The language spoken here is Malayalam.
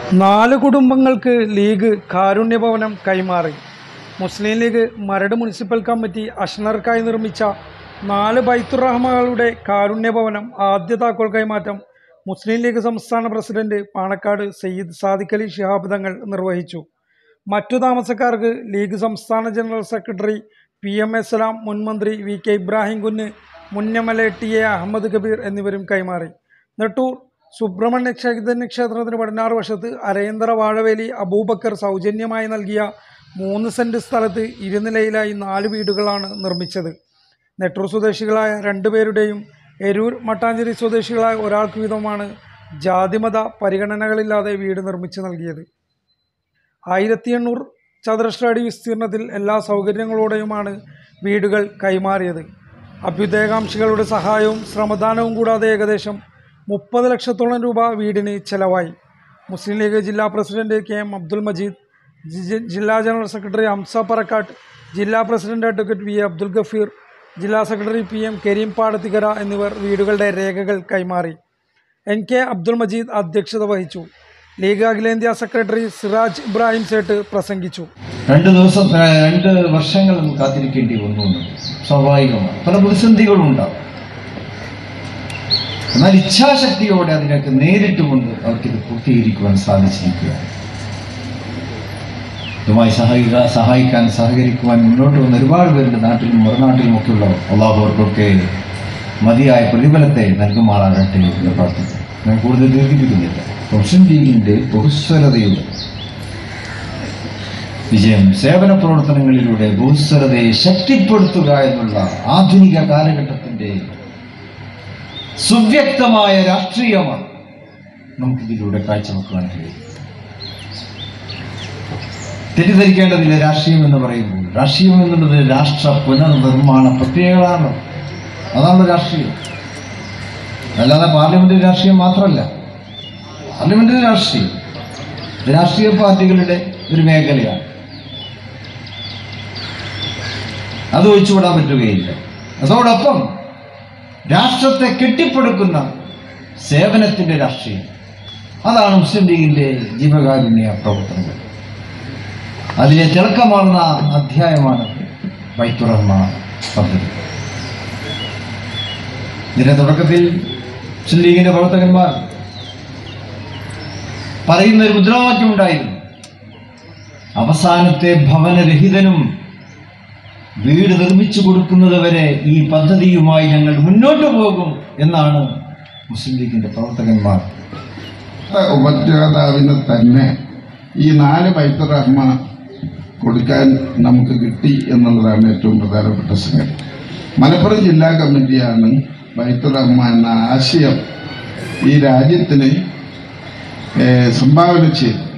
നാല് കുടുംബങ്ങൾക്ക് ലീഗ് കാരുണ്യഭവനം കൈമാറി മുസ്ലിം ലീഗ് മരട് മുനിസിപ്പൽ കമ്മിറ്റി അഷ്ണർക്കായി നിർമ്മിച്ച നാല് ബൈത്തുറഹ്മകളുടെ കാരുണ്യഭവനം ആദ്യ താക്കോൽ കൈമാറ്റം മുസ്ലിം ലീഗ് സംസ്ഥാന പ്രസിഡന്റ് പാണക്കാട് സയ്യിദ് സാദിഖ് അലി ശിഹാബ് തങ്ങൾ നിർവഹിച്ചു മറ്റു താമസക്കാർക്ക് ലീഗ് സംസ്ഥാന general secretary P M A Salam മുൻ മന്ത്രി വി കെ ഇബ്രാഹിം കുഞ്ഞ് മുൻ M L A T A Ahmed Kabir എന്നിവരും കൈമാറി നെട്ടൂർ സുബ്രഹ്മണ്യ ചൈതന്യ ക്ഷേത്രത്തിന് പടിഞ്ഞാറ് വശത്ത് അരയന്തര വാഴവേലി അബൂബക്കർ സൗജന്യമായി നൽകിയ മൂന്ന് സെന്റ് സ്ഥലത്ത് ഇരുനിലയിലായി നാല് വീടുകളാണ് നിർമ്മിച്ചത് നെട്ടൂർ സ്വദേശികളായ രണ്ടുപേരുടെയും എരൂർ മട്ടാഞ്ചേരി സ്വദേശികളായ ഒരാൾക്ക് വീതമാണ് ജാതിമത പരിഗണനകളില്ലാതെ വീട് നിർമ്മിച്ചു നൽകിയത് ആയിരത്തി എണ്ണൂറ് ചതുരശ്ര അടി വിസ്തീർണത്തിൽ എല്ലാ സൗകര്യങ്ങളോടെയുമാണ് വീടുകൾ കൈമാറിയത് അഭ്യുദയകാംക്ഷികളുടെ സഹായവും ശ്രമദാനവും കൂടാതെ ഏകദേശം മുപ്പത് ലക്ഷത്തോളം രൂപ വീടിന് ചെലവായി മുസ്ലിം ലീഗ് ജില്ലാ president K M Abdul Majeed ജി- ജില്ലാ ജനറൽ സെക്രട്ടറി ഹംസ പറക്കാട്ട് ജില്ലാ president advocate V A Abdul Gafeer ജില്ലാ secretary P M Karim Padathikkara എന്നിവർ വീടുകളുടെ രേഖകൾ കൈമാറി എൻ കെ അബ്ദുൾ മജീദ് അധ്യക്ഷത വഹിച്ചു ലീഗ് അഖിലേന്ത്യാ സെക്രട്ടറി സിറാജ് ഇബ്രാഹിം സേട്ട് പ്രസംഗിച്ചു രണ്ട് ദിവസം ആ, രണ്ട് വർഷങ്ങൾ നമുക്ക് കാത്തിരിക്കേണ്ടി വന്നു എന്നുള്ളത് സ്വാഭാവികമാണ് പല പ്രതിസന്ധികളും ഉണ്ടാവും എന്നാൽ ഇച്ഛാശക്തിയോടെ അതിനൊക്കെ നേരിട്ടുകൊണ്ട് അവർക്കിത് പൂർത്തീകരിക്കുവാൻ സാധിച്ചിരിക്കുകയാണ് ഇതുമായി സഹായിക സഹായിക്കാൻ സഹകരിക്കുവാൻ മുന്നോട്ട് വന്ന ഒരുപാട് പേരുടെ നാട്ടിലും മറുനാട്ടിലും ഒക്കെ ഉള്ളവർ അള്ളാഹു അവർക്കൊക്കെ മതിയായ പ്രതിഫലത്തെ നൽകുമാറാകട്ടെ എന്ന് പ്രാർത്ഥിക്കുന്നു ഞാൻ കൂടുതൽ ദീർഘിപ്പിക്കുന്നില്ല മുസ്ലിം ലീഗിന്റെ ബഹുസ്വരതയുടെ വിജയം സേവന പ്രവർത്തനങ്ങളിലൂടെ ബഹുസ്വരതയെ ശക്തിപ്പെടുത്തുക എന്നുള്ള ആധുനിക കാലഘട്ടത്തിന്റെ സുവ്യക്തമായ രാഷ്ട്രീയമാണ് നമുക്കിതിലൂടെ കാഴ്ചവെക്കുവാൻ കഴിയും തെറ്റിദ്ധരിക്കേണ്ടതില്ല രാഷ്ട്രീയം എന്ന് പറയുമ്പോൾ രാഷ്ട്രീയം എന്നുള്ളത് രാഷ്ട്ര പുനർനിർമ്മാണ പ്രക്രിയകളാണ് അതാണ് രാഷ്ട്രീയം അല്ലാതെ പാർലമെന്റ് രാഷ്ട്രീയം മാത്രമല്ല പാർലമെന്റ് രാഷ്ട്രീയം ഇത് രാഷ്ട്രീയ പാർട്ടികളുടെ ഒരു മേഖലയാണ് അത് ഒഴിച്ചുവിടാൻ പറ്റുകയില്ല അതോടൊപ്പം രാഷ്ട്രത്തെ കെട്ടിപ്പടുക്കുന്ന സേവനത്തിന്റെ രാഷ്ട്രീയം അതാണ് മുസ്ലിം ലീഗിന്റെ ജീവകാരുണ്യ പ്രവർത്തനങ്ങൾ അതിലെ തിളക്കമാർന്ന അധ്യായമാണ് വൈത്തുറന്ന പദ്ധതി ഇതിന്റെ തുടക്കത്തിൽ മുസ്ലിം ലീഗിന്റെ പ്രവർത്തകന്മാർ പറയുന്ന ഒരു മുദ്രാവാക്യം ഉണ്ടായിരുന്നു അവസാനത്തെ ഭവനരഹിതനും വീട് നിർമ്മിച്ചു കൊടുക്കുന്നത് വരെ ഈ പദ്ധതിയുമായി ഞങ്ങൾ മുന്നോട്ട് പോകും എന്നാണ് മുസ്ലിം ലീഗിന്റെ പ്രവർത്തകന്മാർ ഉപജ്ഞാതാവിന് തന്നെ ഈ നാല് ബൈത്ത് റഹ്മ കൊടുക്കാൻ നമുക്ക് കിട്ടി എന്നുള്ളതാണ് ഏറ്റവും പ്രധാനപ്പെട്ട സംഗതി മലപ്പുറം ജില്ലാ കമ്മിറ്റിയാണ് ബൈത്ത് റഹ്മ എന്ന ആശയം ഈ രാജ്യത്തിന് ഏഹ്, സംഭാവന ചെയ്തത്